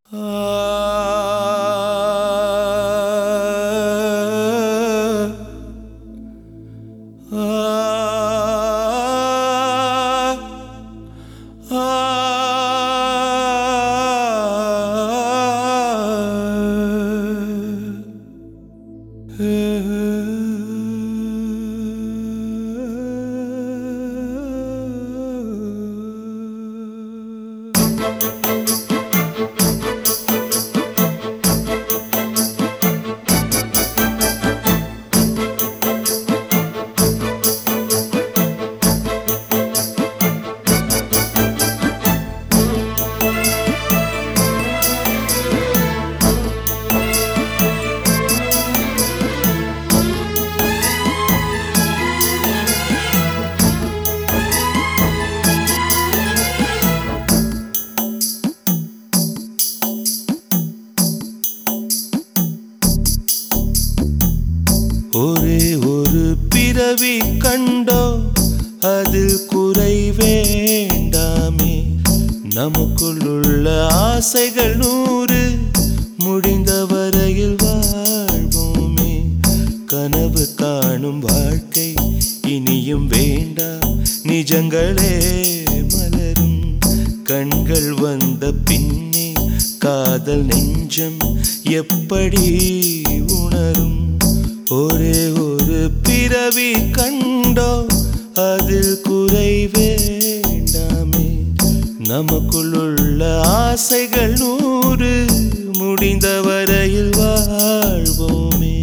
ஒரே ஒரு பிறவி கண்டோ அதில் குறை வேண்டாமே நமக்குள்ளுள்ள ஆசைகள் நூறு முடிந்த வரையில் வாழ்வோமே கனவு காணும் வாழ்க்கை இனியும் வேண்டாம் நிஜங்களே மலரும் கண்கள் வந்த பின்னே காதல் நெஞ்சம் எப்படி உணரும் ஒரே ஒரு பிறவி கண்டோ அதில் குறை வேண்டாமே நமக்குள்ளுள்ள ஆசைகள் நூறு முடிந்த வரையில் வாழ்வோமே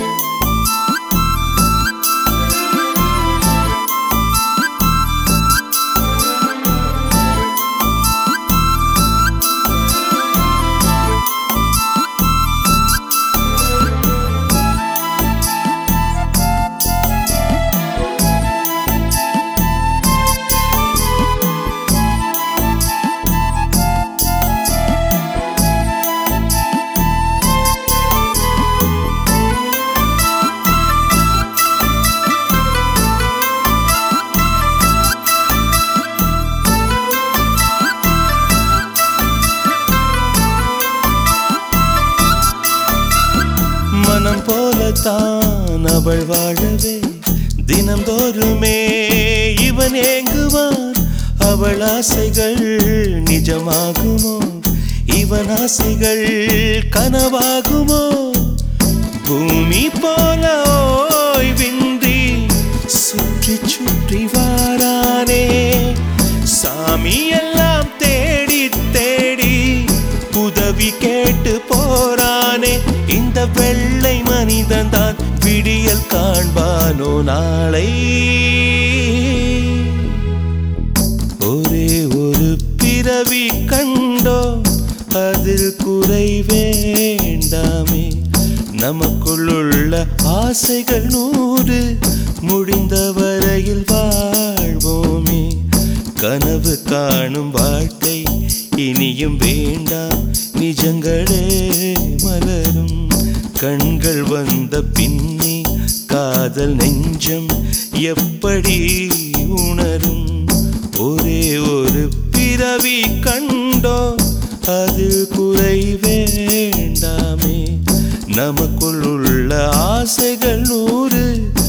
மனம் போலத்தான் அவள் வாழவே தினந்தோறுமே இவன் ஏங்குவான் அவள் ஆசைகள் நிஜமாகுமோ இவன் ஆசைகள் கனவாகுமோ பூமி போல ஓய்வின்றி சுற்றி சுற்றி வாரானே சாமி எல்லாம் தேடி தேடி உதவி கேட்டு போறானே இந்த வெள்ளை மனிதன் தான் விடியல் காண்பானோ நாளை ஒரே ஒரு பிறவி கண்டோ அதில் குறை வேண்டாமே நமக்குள்ளுள்ள ஆசைகள் நூறு முடிந்த வரையில் வாழ்வோமே கனவு காணும் வாழ்க்கை இனியும் வேண்டாம் நிஜங்களே மலரும் கண்கள் வந்த பின்னே காதல் நெஞ்சம் எப்படி உணரும் ஒரே ஒரு பிறவி கண்டோ அது குறை வேண்டாமே நமக்குள் உள்ள ஆசைகள் நூறு